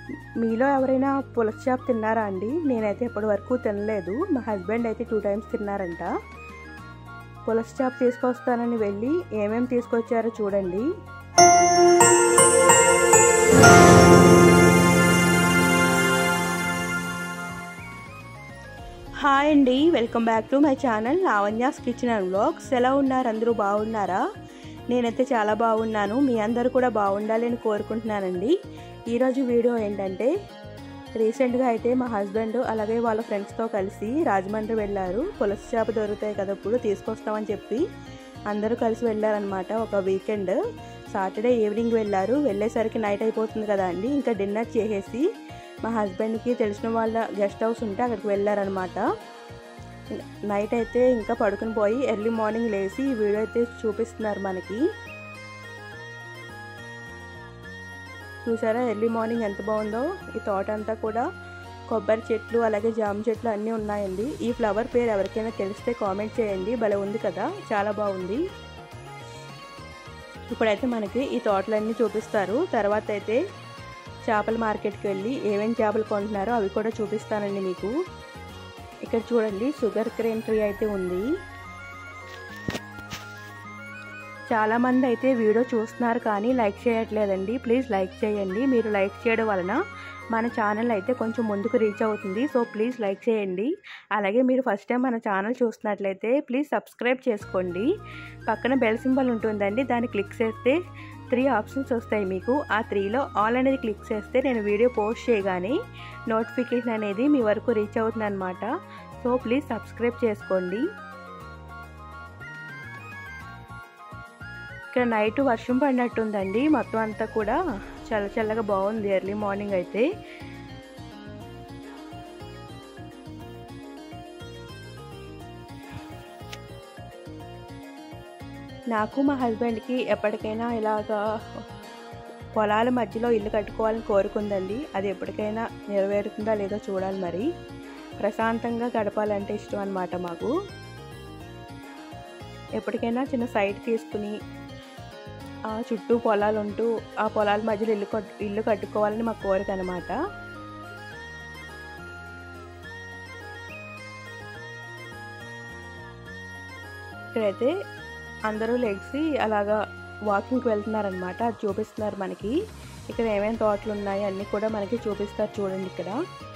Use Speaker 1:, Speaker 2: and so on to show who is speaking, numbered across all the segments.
Speaker 1: మీలో ఎవరైనా పులస చేప తిన్నారా అండి నేనైతే ఇప్పటి వరకు తినలేదు మా హస్బెండ్ అయితే టూ టైమ్స్ తిన్నారంట పులస చేప తీసుకొస్తానని వెళ్ళి ఏమేమి తీసుకొచ్చారో చూడండి హాయ్ అండి welcome back to my channel Lavanya's kitchen and vlogs ఎలా ఉన్నారు అందరూ బాగున్నారా నేనైతే చాలా బాగున్నాను మీ అందరూ కూడా బాగుండాలని కోరుకుంటున్నానండి ఈరోజు వీడియో ఏంటంటే రీసెంట్గా అయితే మా హస్బెండ్ అలాగే వాళ్ళ ఫ్రెండ్స్తో కలిసి రాజమండ్రి వెళ్ళారు పులస చేప దొరుకుతాయి కదా ఇప్పుడు తీసుకొస్తామని చెప్పి అందరూ కలిసి వెళ్ళారనమాట ఒక వీకెండ్ సాటర్డే ఈవినింగ్ వెళ్ళారు వెళ్ళేసరికి నైట్ అయిపోతుంది కదా అండి ఇంకా డిన్నర్ చేసేసి మా హస్బెండ్కి తెలిసిన వాళ్ళ గెస్ట్ హౌస్ ఉంటే అక్కడికి వెళ్ళారనమాట నైట్ అయితే ఇంకా పడుకుని పోయి ఎర్లీ మార్నింగ్ లేచి ఈ వీడియో అయితే చూపిస్తున్నారు మనకి చూసారా ఎర్లీ మార్నింగ్ ఎంత బాగుందో ఈ తోట అంతా కూడా కొబ్బరి చెట్లు అలాగే జామ చెట్లు అన్నీ ఉన్నాయండి ఈ ఫ్లవర్ పేరు ఎవరికైనా తెలిస్తే కామెంట్ చేయండి భలే ఉంది కదా చాలా బాగుంది ఇప్పుడైతే మనకి ఈ తోటలన్నీ చూపిస్తారు తర్వాత అయితే చేపల మార్కెట్కి వెళ్ళి ఏమేమి చేపలు కొంటున్నారో అవి కూడా చూపిస్తానండి మీకు ఇక్కడ చూడండి షుగర్ క్రేన్ ట్రీ అయితే ఉంది చాలామంది అయితే వీడియో చూస్తున్నారు కానీ లైక్ చేయట్లేదండి ప్లీజ్ లైక్ చేయండి మీరు లైక్ చేయడం వలన మన ఛానల్ అయితే కొంచెం ముందుకు రీచ్ అవుతుంది సో ప్లీజ్ లైక్ చేయండి అలాగే మీరు ఫస్ట్ టైం మన ఛానల్ చూస్తున్నట్లయితే ప్లీజ్ సబ్స్క్రైబ్ చేసుకోండి పక్కన బెల్ సింబల్ ఉంటుందండి దాన్ని క్లిక్ చేస్తే త్రీ ఆప్షన్స్ వస్తాయి మీకు ఆ త్రీలో ఆల్ అనేది క్లిక్ చేస్తే నేను వీడియో పోస్ట్ చేయగానే నోటిఫికేషన్ అనేది మీ వరకు రీచ్ అవుతుంది అనమాట సో ప్లీజ్ సబ్స్క్రైబ్ చేసుకోండి ఇక్కడ నైట్ వర్షం పడినట్టుందండి మొత్తం అంతా కూడా చల్ల చల్లగా బాగుంది ఎర్లీ మార్నింగ్ అయితే నాకు మా హస్బెండ్కి ఎప్పటికైనా ఇలాగా పొలాల మధ్యలో ఇల్లు కట్టుకోవాలని కోరుకుందండి అది ఎప్పటికైనా నెరవేరుతుందా లేదో చూడాలి మరి ప్రశాంతంగా గడపాలంటే ఇష్టం అనమాట మాకు ఎప్పటికైనా చిన్న సైట్ తీసుకుని ఆ చుట్టూ పొలాలు ఉంటూ ఆ పొలాల మధ్యలో ఇల్లు ఇల్లు కట్టుకోవాలని మా కోరిక అనమాట ఇక్కడైతే అందరూ లెగ్సి అలాగా వాకింగ్కి వెళ్తున్నారనమాట అది చూపిస్తున్నారు మనకి ఇక్కడ ఏమేమి తోటలు ఉన్నాయి అన్నీ కూడా మనకి చూపిస్తారు చూడండి ఇక్కడ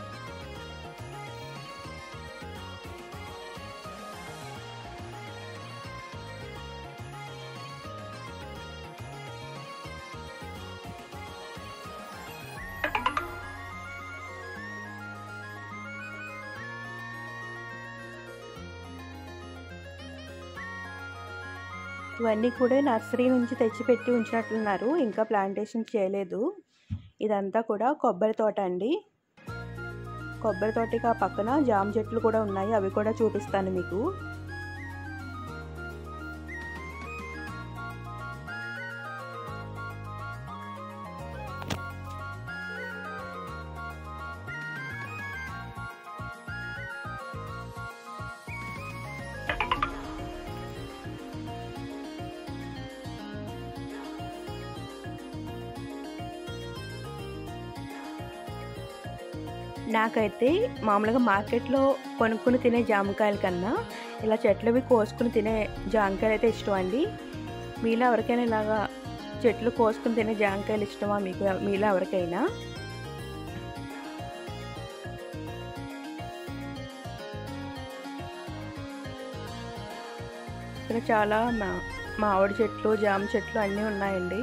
Speaker 1: ఇవన్నీ కూడా నర్సరీ నుంచి తెచ్చిపెట్టి ఉంచినట్లున్నారు ఇంకా ప్లాంటేషన్ చేయలేదు ఇదంతా కూడా కొబ్బరి తోట అండి కొబ్బరి తోటకి ఆ పక్కన జామ చెట్లు కూడా ఉన్నాయి అవి కూడా చూపిస్తాను మీకు నాకైతే మామూలుగా మార్కెట్లో కొనుక్కుని తినే జామకాయల కన్నా ఇలా చెట్లవి కోసుకుని తినే జామకాయలు అయితే ఇష్టం అండి మీలో ఎవరికైనా ఇలాగా చెట్లు కోసుకుని తినే జామకాయలు ఇష్టమా మీకు మీలో ఎవరికైనా ఇక్కడ చాలా మా మామిడి చెట్లు జామ చెట్లు అన్నీ ఉన్నాయండి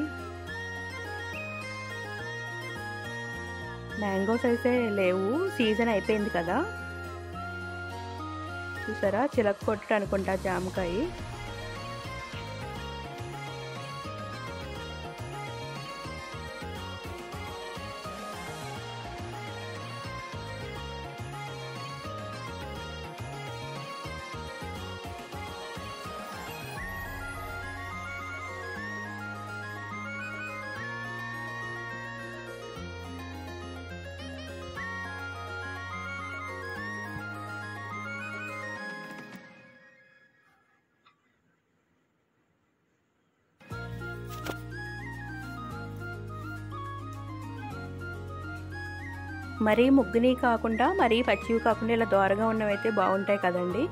Speaker 1: మ్యాంగోస్ అయితే లేవు సీజన్ అయిపోయింది కదా చూసారా చిలక కొట్టు అనుకుంటా జామకాయ మరీ ముగ్గుని కాకుండా మరీ పచ్చివి కాకుండా ఇలా దోరగా ఉన్నవైతే బాగుంటాయి కదండి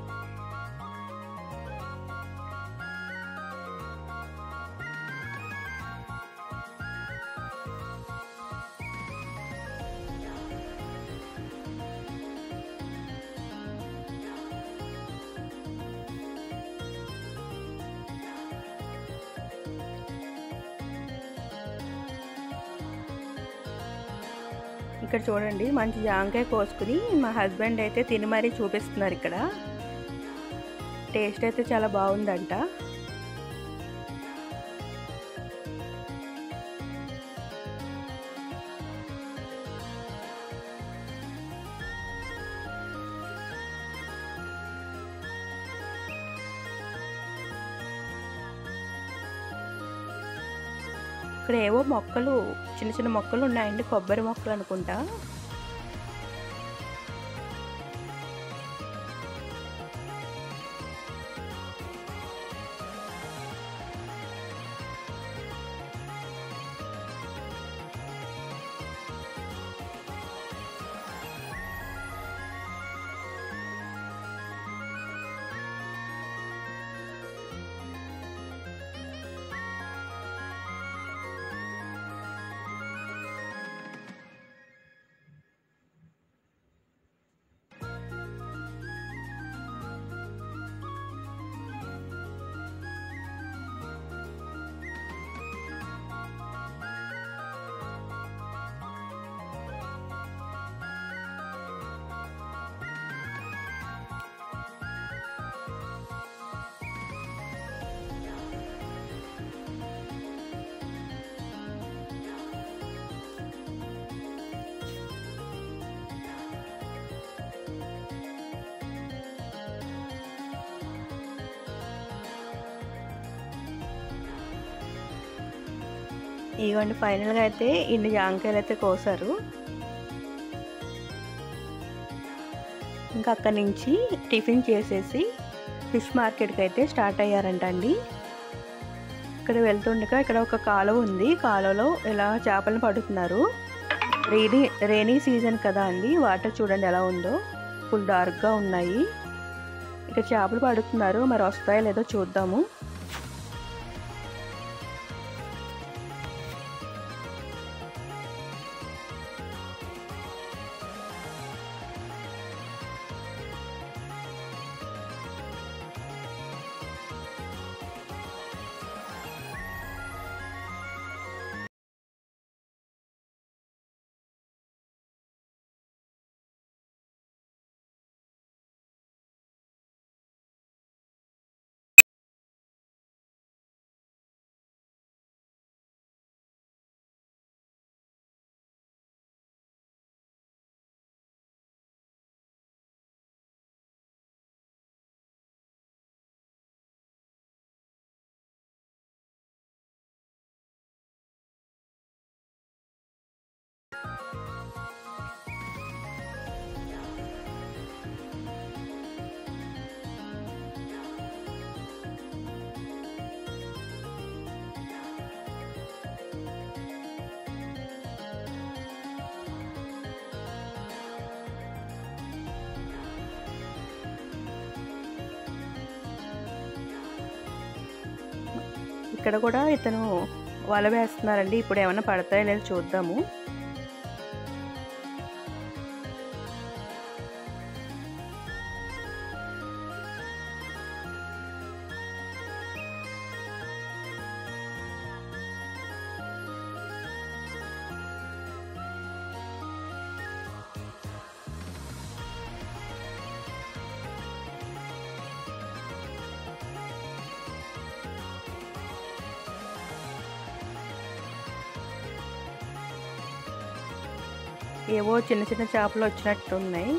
Speaker 1: ఇక్కడ చూడండి మంచి జాంకాయ కోసుకుని మా హస్బెండ్ అయితే తిని మరీ చూపిస్తున్నారు ఇక్కడ టేస్ట్ అయితే చాలా బాగుందంట ఇక్కడ ఏవో మొక్కలు చిన్న చిన్న మొక్కలు ఉన్నాయండి కొబ్బరి మొక్కలు అనుకుంటా ఇవ్వండి ఫైనల్గా అయితే ఇన్ని జాంకాయలు అయితే కోసారు ఇంకా అక్కడి నుంచి టిఫిన్ చేసేసి ఫిష్ మార్కెట్కి అయితే స్టార్ట్ అయ్యారంట అండి ఇక్కడ వెళ్తుండగా ఇక్కడ ఒక కాలువ ఉంది కాలువలో ఇలా చేపలను పడుతున్నారు రైనీ రైనీ సీజన్ కదా అండి వాటర్ చూడండి ఎలా ఉందో ఫుల్ డార్క్గా ఉన్నాయి ఇక్కడ చేపలు పడుతున్నారు మరి వస్తాయో లేదో చూద్దాము ఇక్కడ కూడా ఇతను వల వేస్తున్నారండి ఇప్పుడు ఏమైనా పడతాయో లేదో చూద్దాము ఏవో చిన్న చిన్న చేపలు వచ్చినట్టు ఉన్నాయి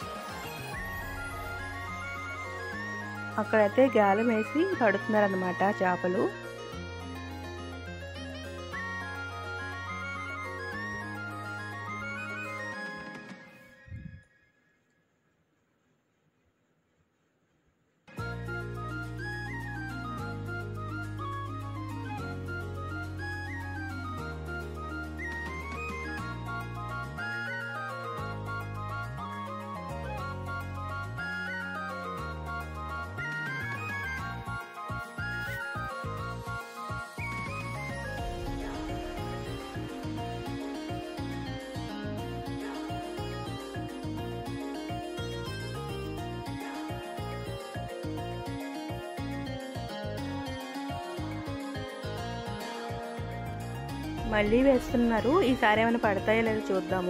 Speaker 1: అక్కడైతే గాలం వేసి పడుతున్నారనమాట చేపలు మళ్ళీ వేస్తున్నారు ఈసారి ఏమైనా పడతాయో లేదో చూద్దాము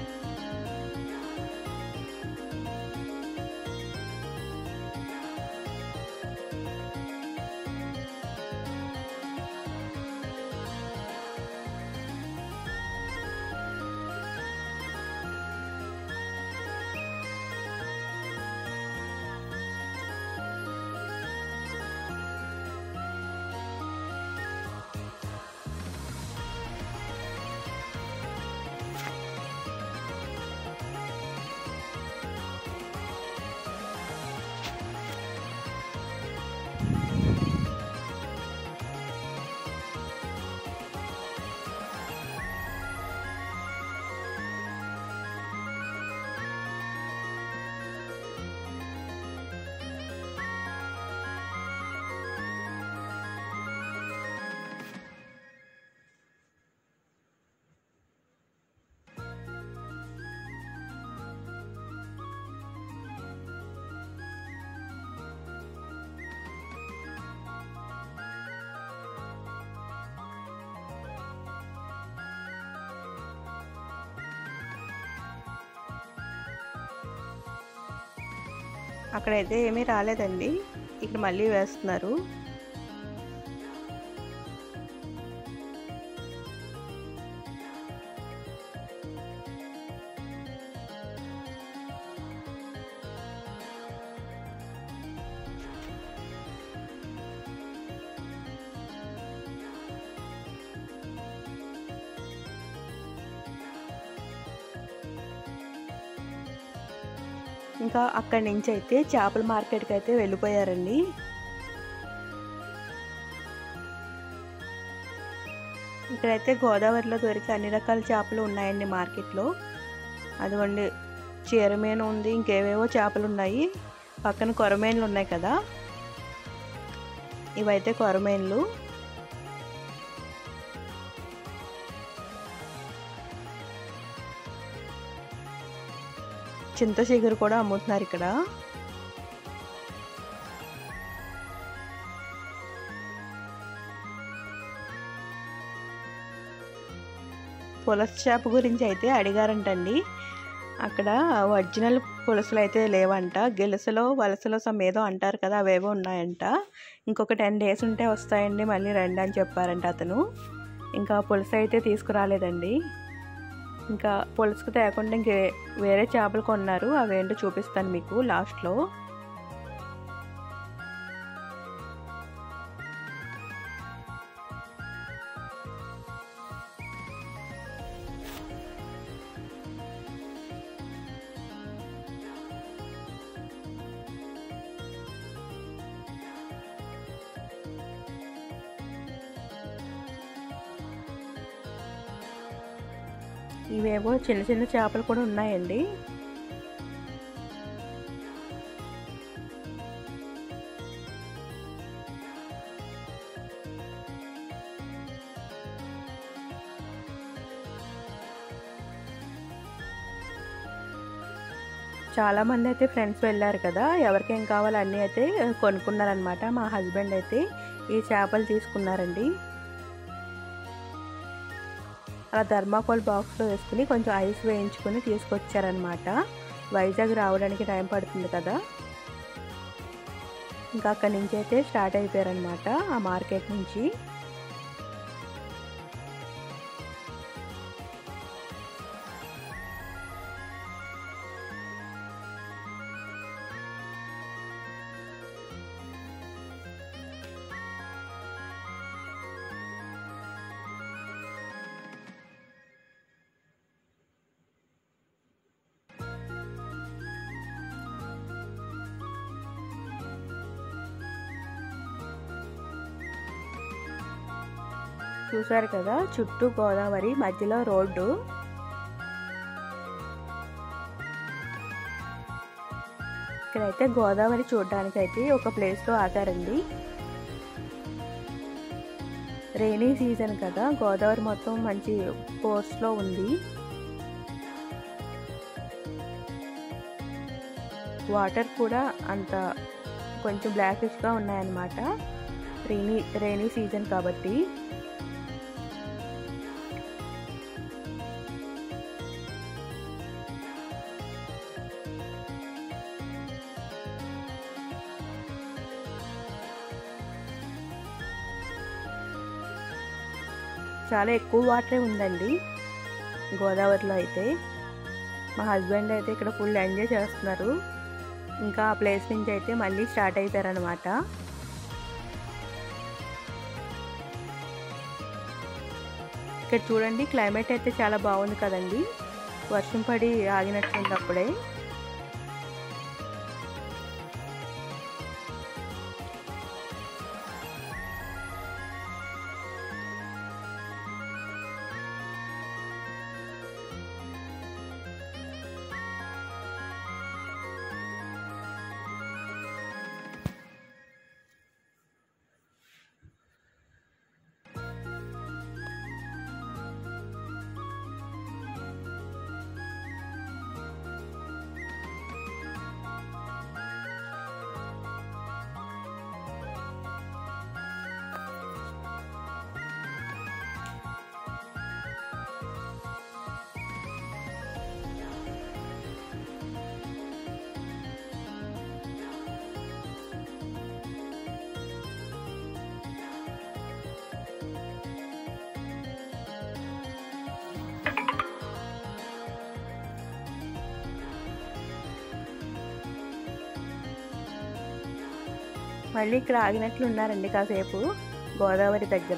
Speaker 1: అక్కడైతే ఏమీ రాలేదండి ఇక్కడ మళ్ళీ వేస్తున్నారు ఇంకా అక్కడి నుంచి అయితే చేపల మార్కెట్కి అయితే వెళ్ళిపోయారండి ఇక్కడైతే గోదావరిలో దొరికే అన్ని రకాల చేపలు ఉన్నాయండి మార్కెట్లో అదిగోండి చీరమీన ఉంది ఇంకేవేవో చేపలు ఉన్నాయి పక్కన కొరమేన్లు ఉన్నాయి కదా ఇవైతే కొరమేన్లు చింత చిగురు కూడా అమ్ముతున్నారు ఇక్కడ పులస చేప గురించి అయితే అడిగారంటండి అక్కడ ఒరిజినల్ పులసలు అయితే లేవంట గెలుసులో వలసలో సమ్ ఏదో అంటారు కదా అవేవో ఉన్నాయంట ఇంకొక టెన్ డేస్ ఉంటే వస్తాయండి మళ్ళీ రండి అని చెప్పారంట అతను ఇంకా పులస అయితే తీసుకురాలేదండి ఇంకా పులుసుకు తేకుండా ఇంకే వేరే చేపలు కొన్నారు అవేంటో చూపిస్తాను మీకు లాస్ట్లో ఇవేవో చిన్న చిన్న చేపలు కూడా ఉన్నాయండి చాలా మంది అయితే ఫ్రెండ్స్ వెళ్ళారు కదా ఎవరికేం కావాలో అన్నీ అయితే కొనుక్కున్నారనమాట మా హస్బెండ్ అయితే ఈ చేపలు తీసుకున్నారండి అలా ధర్మాకోల్ బాక్స్లో వేసుకుని కొంచెం ఐస్ వేయించుకొని తీసుకొచ్చారనమాట వైజాగ్ రావడానికి టైం పడుతుంది కదా ఇంకా అక్కడి నుంచి అయితే స్టార్ట్ అయిపోయారనమాట ఆ మార్కెట్ నుంచి చూసారు కదా చుట్టూ గోదావరి మధ్యలో రోడ్డు ఇక్కడైతే గోదావరి చూడడానికి అయితే ఒక ప్లేస్లో ఆగారండి రైనీ సీజన్ కదా గోదావరి మొత్తం మంచి పోస్ట్లో ఉంది వాటర్ కూడా అంత కొంచెం బ్లాకిష్గా ఉన్నాయన్నమాట రైనీ రైనీ సీజన్ కాబట్టి చాలా ఎక్కువ వాటరే ఉందండి గోదావరిలో అయితే మా హస్బెండ్ అయితే ఇక్కడ ఫుల్ ఎంజాయ్ చేస్తున్నారు ఇంకా ఆ ప్లేస్ నుంచి అయితే మళ్ళీ స్టార్ట్ అవుతారనమాట ఇక్కడ చూడండి క్లైమేట్ అయితే చాలా బాగుంది కదండి వర్షం పడి ఆగినట్టుంది అప్పుడే మళ్ళీ ఇక్కడ ఆగినట్లు ఉన్నారండి కాసేపు గోదావరి దగ్గర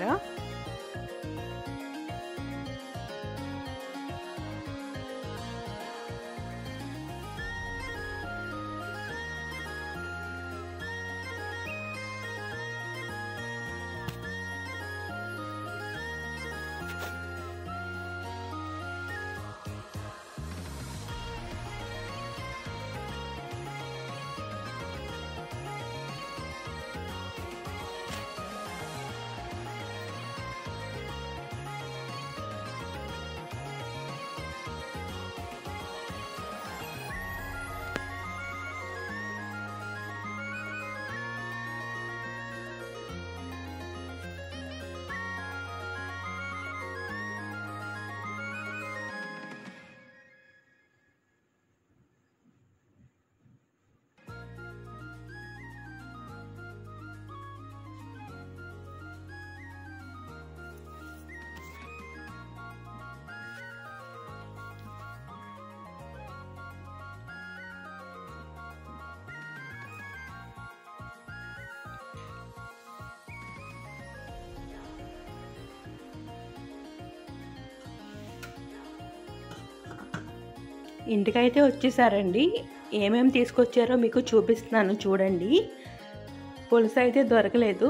Speaker 1: ఇంటికైతే వచ్చేసారండి ఏమేమి తీసుకొచ్చారో మీకు చూపిస్తున్నాను చూడండి పులుసు అయితే దొరకలేదు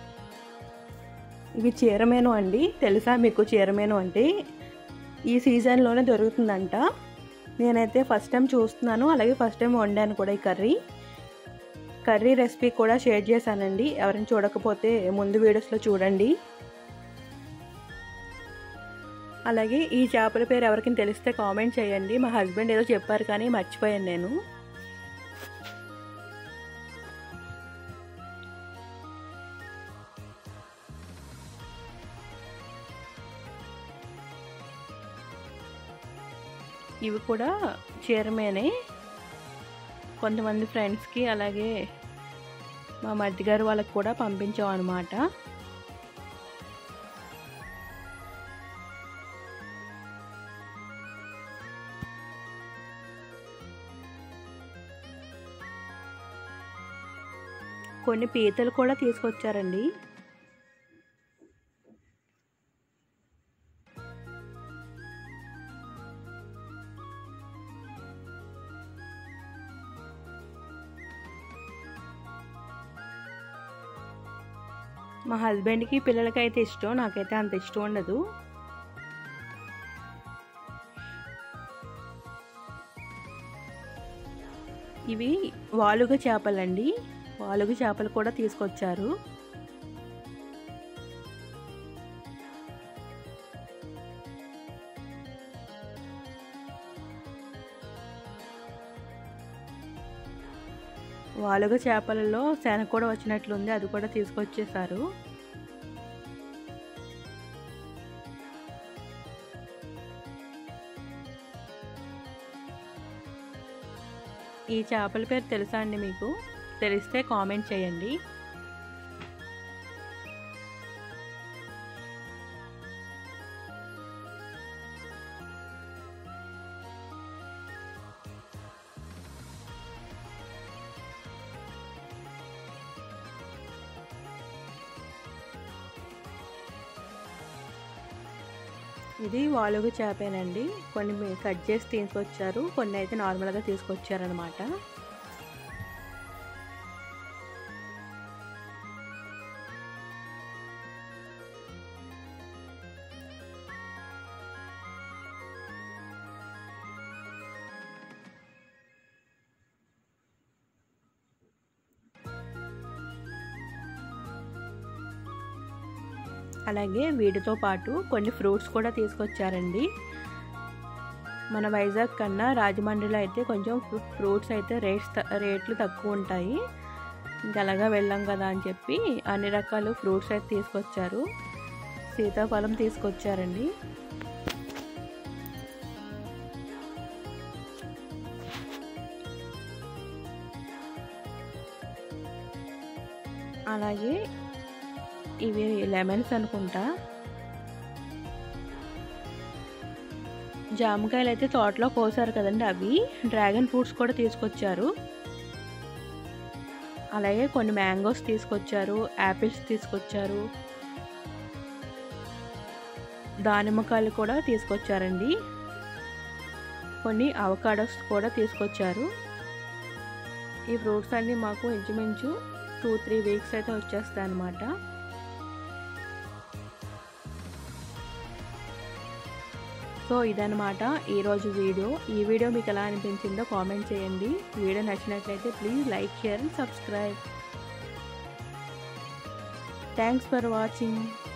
Speaker 1: ఇవి చీరమేను అండి తెలుసా మీకు చీరమేను అంటే ఈ సీజన్లోనే దొరుకుతుందంట నేనైతే ఫస్ట్ టైం చూస్తున్నాను అలాగే ఫస్ట్ టైం వండాను కూడా ఈ కర్రీ కర్రీ రెసిపీ కూడా షేర్ చేశానండి ఎవరైనా చూడకపోతే ముందు వీడియోస్లో చూడండి అలాగే ఈ చేపల పేరు ఎవరికైనా తెలిస్తే కామెంట్ చేయండి మా హస్బెండ్ ఏదో చెప్పారు కానీ మర్చిపోయాను నేను ఇవి కూడా చీరమేనే కొంతమంది ఫ్రెండ్స్కి అలాగే మా మధ్య గారు వాళ్ళకి కూడా పంపించాం అనమాట కొన్ని పీతలు కూడా తీసుకొచ్చారండి మా హస్బెండ్కి పిల్లలకి అయితే ఇష్టం నాకైతే అంత ఇష్టం ఉండదు ఇవి వాలుగ చేపలండి వాలుగ చేపలు కూడా తీసుకొచ్చారు వాలుగ చేపలలో శనగ కూడా వచ్చినట్లుంది అది కూడా తీసుకొచ్చేసారు ఈ చేపల పేరు తెలుసా అండి మీకు తెలిస్తే కామెంట్ చేయండి ఇది వాలుగు చేపేనండి కొన్ని కట్ చేసి తీసుకొచ్చారు కొన్ని అయితే నార్మల్గా తీసుకొచ్చారనమాట అలాగే వీటితో పాటు కొన్ని ఫ్రూట్స్ కూడా తీసుకొచ్చారండి మన వైజాగ్ కన్నా రాజమండ్రిలో అయితే కొంచెం ఫ్రూట్స్ అయితే రేట్స్ రేట్లు తక్కువ ఉంటాయి ఇంకా అలాగా వెళ్ళాం కదా అని చెప్పి అన్ని రకాల ఫ్రూట్స్ అయితే తీసుకొచ్చారు సీతాఫలం తీసుకొచ్చారండి అలాగే ఇవి లెమన్స్ అనుకుంటా జామకాయలు అయితే తోటలో కోసారు కదండి అవి డ్రాగన్ ఫ్రూట్స్ కూడా తీసుకొచ్చారు అలాగే కొన్ని మ్యాంగోస్ తీసుకొచ్చారు యాపిల్స్ తీసుకొచ్చారు దానిమ్మకాయలు కూడా తీసుకొచ్చారండి కొన్ని అవకాడోస్ కూడా తీసుకొచ్చారు ఈ ఫ్రూట్స్ అన్నీ మాకు ఇంచుమించు టూ త్రీ వీక్స్ అయితే వచ్చేస్తాయి అన్నమాట సో ఇదనమాట ఈరోజు వీడియో ఈ వీడియో మీకు ఎలా అనిపించిందో కామెంట్ చేయండి వీడియో నచ్చినట్లయితే please like share and subscribe thanks for watching